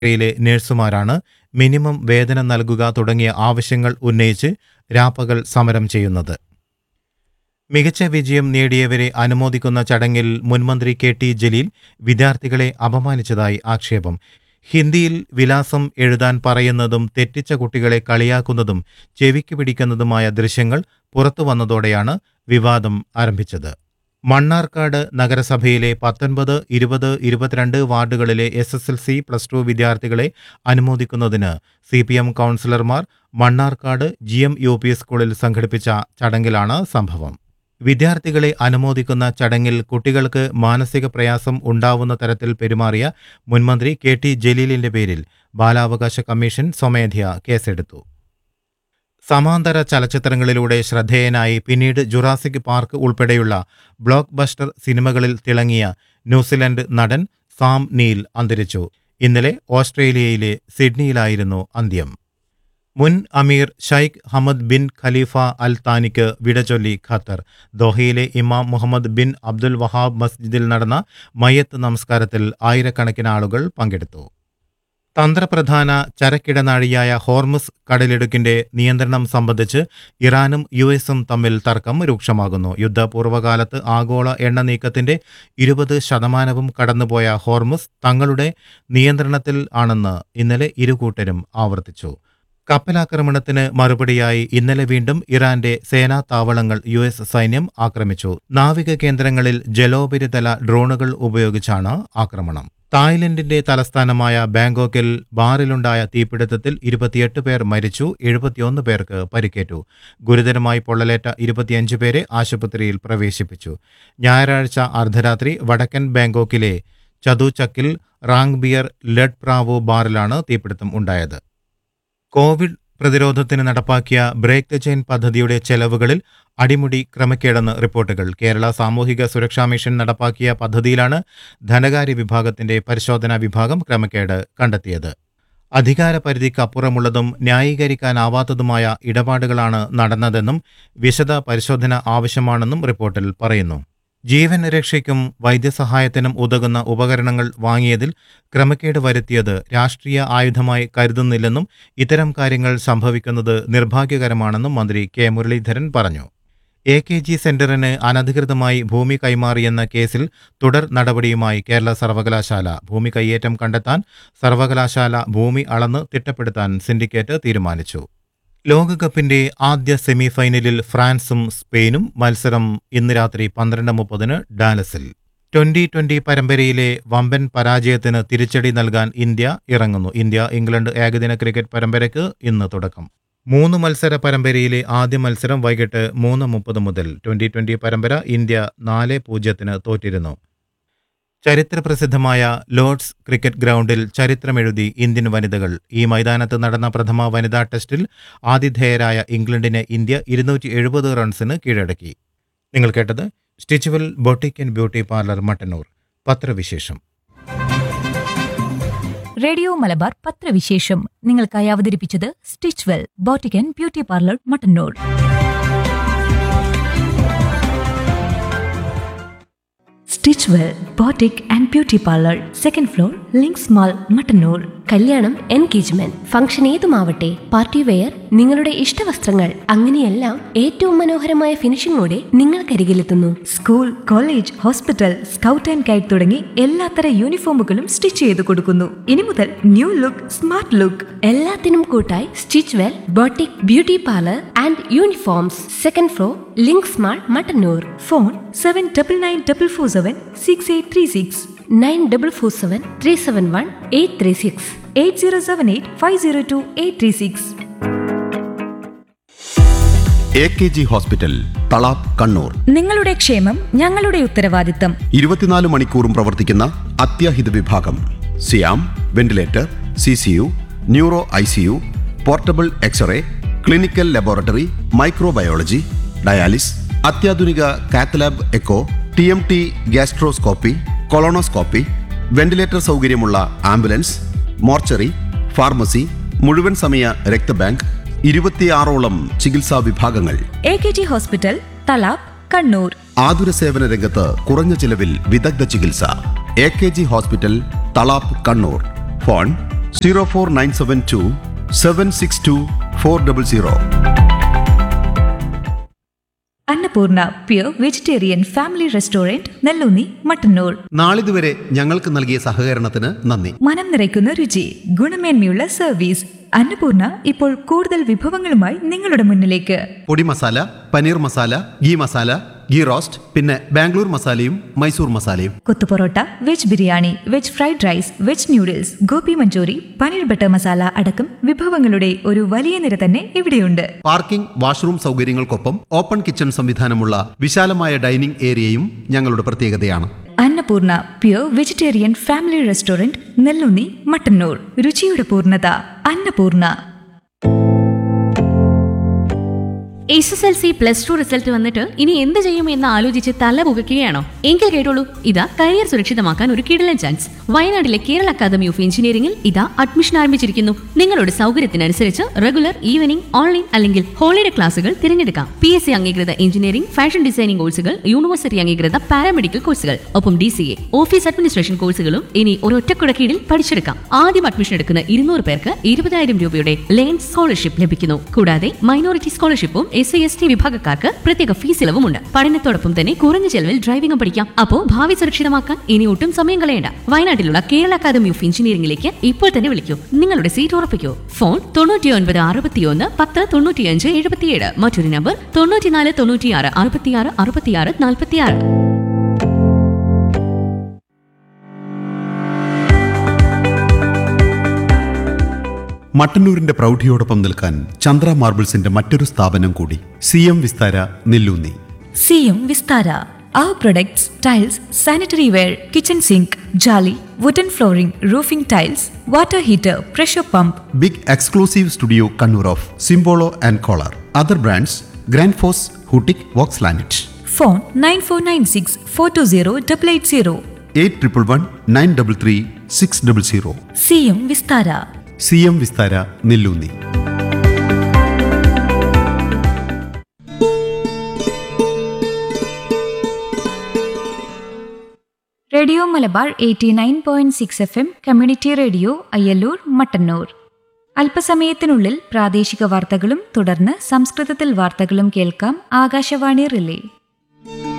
യിലെ നഴ്സുമാരാണ് മിനിമം വേതനം നൽകുക തുടങ്ങിയ ആവശ്യങ്ങൾ ഉന്നയിച്ച് രാപ്പകൽ സമരം ചെയ്യുന്നത് മികച്ച വിജയം നേടിയവരെ അനുമോദിക്കുന്ന ചടങ്ങിൽ മുൻമന്ത്രി കെ ടി ജലീൽ വിദ്യാർത്ഥികളെ അപമാനിച്ചതായി ആക്ഷേപം ഹിന്ദിയിൽ വിലാസം എഴുതാൻ പറയുന്നതും തെറ്റിച്ച കുട്ടികളെ കളിയാക്കുന്നതും ചെവിക്ക് പിടിക്കുന്നതുമായ ദൃശ്യങ്ങൾ പുറത്തു വന്നതോടെയാണ് വിവാദം ആരംഭിച്ചത് മണ്ണാർക്കാട് നഗരസഭയിലെ പത്തൊൻപത് ഇരുപത് ഇരുപത്തിരണ്ട് വാർഡുകളിലെ S S L C plus two വിദ്യാർത്ഥികളെ അനുമോദിക്കുന്നതിന് സി പി എം കൗൺസിലർമാർ Mannarkkad G M U P സ്കൂളിൽ സംഘടിപ്പിച്ച ചടങ്ങിലാണ് സംഭവം വിദ്യാർത്ഥികളെ അനുമോദിക്കുന്ന ചടങ്ങിൽ കുട്ടികൾക്ക് മാനസിക പ്രയാസം ഉണ്ടാവുന്ന തരത്തിൽ പെരുമാറിയ മുൻമന്ത്രി കെ ടി ജലീലിന്റെ പേരിൽ ബാലാവകാശ കമ്മീഷൻ സ്വമേധയാ കേസെടുത്തു സമാന്തര ചലച്ചിത്രങ്ങളിലൂടെ ശ്രദ്ധേയനായി പിന്നീട് ജുറാസിക് പാർക്ക് ഉൾപ്പെടെയുള്ള ബ്ലോക്ക് ബസ്റ്റർ സിനിമകളിൽ തിളങ്ങിയ ന്യൂസിലൻഡ് നടൻ സാം നീൽ അന്തരിച്ചു ഇന്നലെ ഓസ്ട്രേലിയയിലെ സിഡ്നിയിലായിരുന്നു അന്ത്യം മുൻ അമീർ Sheikh Hamad bin Khalifa Al താനിക്ക് വിടചൊല്ലി ഖത്തർ ദോഹയിലെ Imam Muhammad bin Abdul Wahab മസ്ജിദിൽ നടന്ന മയ്യത്ത് നമസ്കാരത്തിൽ ആയിരക്കണക്കിന് ആളുകൾ പങ്കെടുത്തു തന്ത്രപ്രധാന ചരക്കിടനാഴിയായ ഹോർമുസ് കടലിടുക്കിന്റെ നിയന്ത്രണം സംബന്ധിച്ച് ഇറാനും യു എസും തമ്മിൽ തർക്കം രൂക്ഷമാകുന്നു യുദ്ധപൂർവ്വകാലത്ത് ആഗോള എണ്ണ നീക്കത്തിന്റെ ഇരുപത് ശതമാനവും കടന്നുപോയ ഹോർമുസ് തങ്ങളുടെ നിയന്ത്രണത്തിൽ ആണെന്ന് ഇന്നലെ ഇരുകൂട്ടരും ആവർത്തിച്ചു കപ്പലാക്രമണത്തിന് മറുപടിയായി ഇന്നലെ വീണ്ടും ഇറാന്റെ സേനാ താവളങ്ങൾ യു എസ് സൈന്യം ആക്രമിച്ചു നാവിക കേന്ദ്രങ്ങളിൽ ജലോപരിതല ഡ്രോണുകൾ ഉപയോഗിച്ചാണ് ആക്രമണം തായ്ലൻഡിന്റെ തലസ്ഥാനമായ ബാങ്കോക്കിൽ ബാറിലുണ്ടായ തീപിടുത്തത്തിൽ ഇരുപത്തിയെട്ട് പേർ മരിച്ചു എഴുപത്തിയൊന്ന് പേർക്ക് പരിക്കേറ്റു ഗുരുതരമായി പൊള്ളലേറ്റ ഇരുപത്തിയഞ്ച് പേരെ ആശുപത്രിയിൽ പ്രവേശിപ്പിച്ചു ഞായറാഴ്ച അർദ്ധരാത്രി വടക്കൻ ബാങ്കോക്കിലെ ചതുചക്കിൽ റാങ് ബിയർ ലെഡ് പ്രാവോ ബാറിലാണ് തീപിടുത്തം ഉണ്ടായത് കോവിഡ് പ്രതിരോധത്തിന് നടപ്പാക്കിയ ബ്രേക്ക് ദ ചെയിൻ പദ്ധതിയുടെ ചെലവുകളിൽ അടിമുടി ക്രമക്കേടെന്ന് റിപ്പോർട്ടുകൾ കേരള സാമൂഹിക സുരക്ഷാ മിഷൻ നടപ്പാക്കിയ പദ്ധതിയിലാണ് ധനകാര്യ വിഭാഗത്തിന്റെ പരിശോധനാ വിഭാഗം ക്രമക്കേട് കണ്ടെത്തിയത് അധികാര പരിധിക്കപ്പുറമുള്ളതും ന്യായീകരിക്കാനാവാത്തതുമായ ഇടപാടുകളാണ് നടന്നതെന്നും വിശദ പരിശോധന ആവശ്യമാണെന്നും റിപ്പോർട്ടിൽ പറയുന്നു ജീവൻ രക്ഷയ്ക്കും വൈദ്യസഹായത്തിനും ഉതകുന്ന ഉപകരണങ്ങൾ വാങ്ങിയതിൽ ക്രമക്കേട് വരുത്തിയത് രാഷ്ട്രീയ ആയുധമായി കരുതുന്നില്ലെന്നും ഇത്തരം കാര്യങ്ങൾ സംഭവിക്കുന്നത് നിർഭാഗ്യകരമാണെന്നും മന്ത്രി കെ മുരളീധരൻ പറഞ്ഞു എ കെ ജി സെന്ററിന് അനധികൃതമായി ഭൂമി കൈമാറിയെന്ന കേസിൽ തുടർ നടപടിയുമായി കേരള സർവകലാശാല ഭൂമി കയ്യേറ്റം കണ്ടെത്താൻ സർവകലാശാല ഭൂമി അളന്ന് തിട്ടപ്പെടുത്താൻ സിൻഡിക്കേറ്റ് തീരുമാനിച്ചു ലോകകപ്പിന്റെ ആദ്യ സെമിഫൈനലിൽ ഫ്രാൻസും സ്പെയിനും മത്സരം ഇന്ന് രാത്രി പന്ത്രണ്ട് മുപ്പതിന് ഡാലസിൽ ട്വന്റി ട്വന്റി പരമ്പരയിലെ വമ്പൻ പരാജയത്തിന് തിരിച്ചടി നൽകാൻ ഇന്ത്യ ഇറങ്ങുന്നു ഇന്ത്യ ഇംഗ്ലണ്ട് ഏകദിന ക്രിക്കറ്റ് പരമ്പരയ്ക്ക് ഇന്ന് തുടക്കം മൂന്ന് മത്സര പരമ്പരയിലെ ആദ്യ മത്സരം വൈകിട്ട് മൂന്ന് മുപ്പത് മുതൽ ട്വന്റി ട്വന്റി പരമ്പര ഇന്ത്യ നാല് പൂജ്യത്തിന് തോറ്റിരുന്നു ചരിത്രപ്രസിദ്ധമായ ലോർഡ്സ് ക്രിക്കറ്റ് ഗ്രൗണ്ടിൽ ചരിത്രമെഴുതി ഇന്ത്യൻ വനിതകൾ ഈ മൈതാനത്ത് നടന്ന പ്രഥമ വനിതാ ടെസ്റ്റിൽ ആതിഥേയരായ ഇംഗ്ലണ്ടിനെ ഇന്ത്യ ഇരുന്നൂറ്റി എഴുപത് റൺസിന് കീഴടക്കി നിങ്ങൾ കേട്ടത് Stitchwell boutique and beauty parlour Mattannur പത്രവിശേഷം റേഡിയോ മലബാർ പത്രവിശേഷം നിങ്ങൾക്കായി അവതരിപ്പിച്ചത് Stitchwell boutique and beauty parlour Mattannur Stitchwell boutique and beauty parlour second floor Links Mall Mattannur കല്യാണം എൻഗേജ്മെന്റ് ഫംഗ്ഷൻ ഏതുമാവട്ടെ പാർട്ടി വെയർ നിങ്ങളുടെ ഇഷ്ടവസ്ത്രങ്ങൾ അങ്ങനെയെല്ലാം ഏറ്റവും മനോഹരമായ ഫിനിഷിംഗോടെ നിങ്ങൾക്കരികിലെത്തുന്നു school college hospital scout and guide തുടങ്ങി എല്ലാത്തര യൂണിഫോമുകളും സ്റ്റിച്ച് ചെയ്ത് കൊടുക്കുന്നു ഇനി മുതൽ ന്യൂ ലുക്ക് സ്മാർട്ട് ലുക്ക് എല്ലാത്തിനും കൂട്ടായി Stitchwell boutique beauty parlour and uniforms second floor Links Mall Mattannur phone seven double nine double four seven six eight three six nine double four seven three seven one eight three six eight zero seven eight five zero two eight three six A K G hospital Thalap Kannur നിങ്ങളുടെ ക്ഷേമം ഞങ്ങളുടെ ഉത്തരവാദിത്തം ഇരുപത്തിനാല് മണിക്കൂറും പ്രവർത്തിക്കുന്ന അത്യാഹിത വിഭാഗം സിയാം ventilator C C U neuro I C U portable x-ray clinical laboratory microbiology dialysis അത്യാധുനിക cath lab echo T M T gastroscopy colonoscopy ventilator സൗകര്യമുള്ള ആംബുലൻസ് മോർച്ചറി ഫാർമസി മുഴുവൻ സമയ രക്തബാങ്ക് ഇരുപത്തിയാറോളം ചികിത്സാ വിഭാഗങ്ങൾ A K G hospital Thalap Kannur ആതുര സേവന രംഗത്ത് കുറഞ്ഞ ചിലവിൽ വിദഗ്ധ ചികിത്സ A K G hospital Thalap Kannur phone zero four nine seven two seven six two four double zero Annapoorna pure vegetarian family restaurant Nelloonni Mattannur നാളിതുവരെ ഞങ്ങൾക്ക് നൽകിയ സഹകരണത്തിന് നന്ദി മനം നിറയ്ക്കുന്ന രുചി ഗുണമേന്മയുള്ള സർവീസ് അന്നപൂർണ ഇപ്പോൾ കൂടുതൽ വിഭവങ്ങളുമായി നിങ്ങളുടെ മുന്നിലേക്ക് podi masala paneer masala ghee masala ghee roast പിന്നെ ബാംഗ്ലൂർ മസാലയും മൈസൂർ മസാലയും kothu parotta veg biryani veg fried rice veg noodles gobi Manchurian paneer butter masala അടക്കം വിഭവങ്ങളുടെ ഒരു വലിയ നിര തന്നെ ഇവിടെയുണ്ട് പാർക്കിംഗ് വാഷ്റൂം സൗകര്യങ്ങൾക്കൊപ്പം ഓപ്പൺ കിച്ചൺ സംവിധാനമുള്ള വിശാലമായ ഡൈനിംഗ് ഏരിയയും ഞങ്ങളുടെ പ്രത്യേകതയാണ് Annapoorna pure vegetarian family restaurant Nelloonni Mattannur രുചിയുടെ പൂർണ്ണത Annapoorna S S L C plus two result വന്നിട്ട് ഇനി എന്ത് ചെയ്യും എന്ന് ആലോചിച്ച് തല പുകയ്ക്കുകയാണോ എങ്കിൽ കേട്ടോളൂ ഇതാ കരിയർ സുരക്ഷിതമാക്കാൻ ഒരു കിടലൻ ചാൻസ് വയനാട്ടിലെ കേരള അക്കാദമി ഓഫ് എഞ്ചിനീയറിംഗിൽ ഇതാ അഡ്മിഷൻ ആരംഭിച്ചിരിക്കുന്നു നിങ്ങളുടെ സൗകര്യത്തിനനുസരിച്ച് റെഗുലർ ഈവനിംഗ് ഓൺലൈൻ അല്ലെങ്കിൽ ഹോളിഡേ ക്ലാസുകൾ തിരഞ്ഞെടുക്കാം പി എസ് സി അംഗീകൃത എഞ്ചിനീയറിംഗ് ഫാഷൻ ഡിസൈനിംഗ് കോഴ്സുകൾ യൂണിവേഴ്സിറ്റി അംഗീകൃത പാരാമെഡിക്കൽ കോഴ്സുകൾ ഒപ്പം D C A office administration കോഴ്സുകളും ഇനി ഒരൊറ്റക്കുട കീഴിൽ പഠിച്ചെടുക്കാം ആദ്യം അഡ്മിഷൻ എടുക്കുന്ന ഇരുന്നൂറ് പേർക്ക് ഇരുപതായിരം രൂപയുടെ ലേൺ സ്കോളർഷിപ്പ് ലഭിക്കുന്നു കൂടാതെ മൈനോറിറ്റി സ്കോളർഷിപ്പും എസ് സി എസ് ടി വിഭാഗക്കാർക്ക് പ്രത്യേക ഫീസ് ഇളവുമുണ്ട് പഠനത്തോടൊപ്പം തന്നെ കുറഞ്ഞ ചെലവിൽ ഡ്രൈവിംഗും പഠിക്കാം അപ്പോ ഭാവി സുരക്ഷിതമാക്കാൻ ഇനി ഒട്ടും സമയം കളയണ്ട വയനാട്ടിലുള്ള കേരള അക്കാദമി ഓഫ് എഞ്ചിനീയറിംഗിലേക്ക് ഇപ്പോൾ തന്നെ വിളിക്കൂ നിങ്ങളുടെ സീറ്റ് ഉറപ്പിക്കൂ ഫോൺ തൊണ്ണൂറ്റി ഒൻപത് അറുപത്തിയൊന്ന് പത്ത് തൊണ്ണൂറ്റിയഞ്ച് എഴുപത്തിയേഴ് മറ്റൊരു നമ്പർ തൊണ്ണൂറ്റിനാല് തൊണ്ണൂറ്റിയാറ് അറുപത്തിയാറ് അറുപത്തിയാറ് നാൽപ്പത്തിയാറ് മട്ടന്നൂരിന്റെ പ്രൗഢിയോടൊപ്പം നിൽക്കാൻ ചന്ദ്ര മാർബിൾസിന്റെ മറ്റൊരു സ്ഥാപനം കൂടി സി എം വിസ്താര നെല്ലൂന്നി സിയും Vistara Our products, tiles, sanitary ware, kitchen sink, jolly, wooden flooring, roofing tiles, water heater, pressure pump, big exclusive studio Kannur of Simbolo and Kohler other brands ഗ്രാൻഡ് ഫോസ് ഹൂട്ടിക് വോക്സ് ലാനറ്റ് phone 9496 420 880. Eight triple one nine double three six double zero സിയും Vistara C M Vistara Nelloonni radio Malabar eighty nine point six F M community radio Ayyalloor Mattannur അല്പസമയത്തിനുള്ളിൽ പ്രാദേശിക വാർത്തകളും തുടർന്ന് സംസ്കൃതത്തിൽ വാർത്തകളും കേൾക്കാം ആകാശവാണി റിലേ